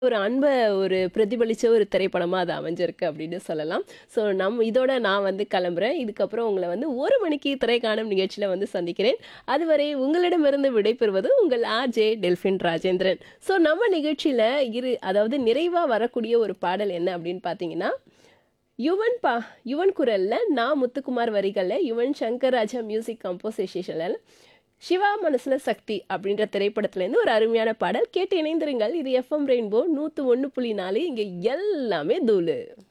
ஒரு அன்ப ஒரு பிரதிபலிச்ச ஒரு திரைப்படமா அது அமைஞ்சிருக்கு அப்படின்னு சொல்லலாம். ஸோ நம் இதோட நான் வந்து கிளம்புறேன். இதுக்கப்புறம் உங்கள வந்து 1 மணிக்கு திரைக்காணும் நிகழ்ச்சியில வந்து சந்திக்கிறேன். அதுவரை உங்களிடமிருந்து விடைபெறுவது உங்கள் ஆர்ஜே டெல்ஃபின் ராஜேந்திரன். ஸோ நம்ம நிகழ்ச்சியில இரு அதாவது நிறைவா வரக்கூடிய ஒரு பாடல் என்ன அப்படின்னு பார்த்தீங்கன்னா, யுவன் பா யுவன் குரல்ல நா. முத்துக்குமார் வரிகள்ல யுவன் சங்கர் ராஜா மியூசிக் கம்போசிஷன்ல சிவா மனசுல சக்தி அப்படின்ற திரைப்படத்துலேருந்து ஒரு அருமையான பாடல் கேட்டு இணைந்திருங்கள். இது எஃப்எம் ரெயின்போ 101.4 இங்க எல்லாமே தூளு.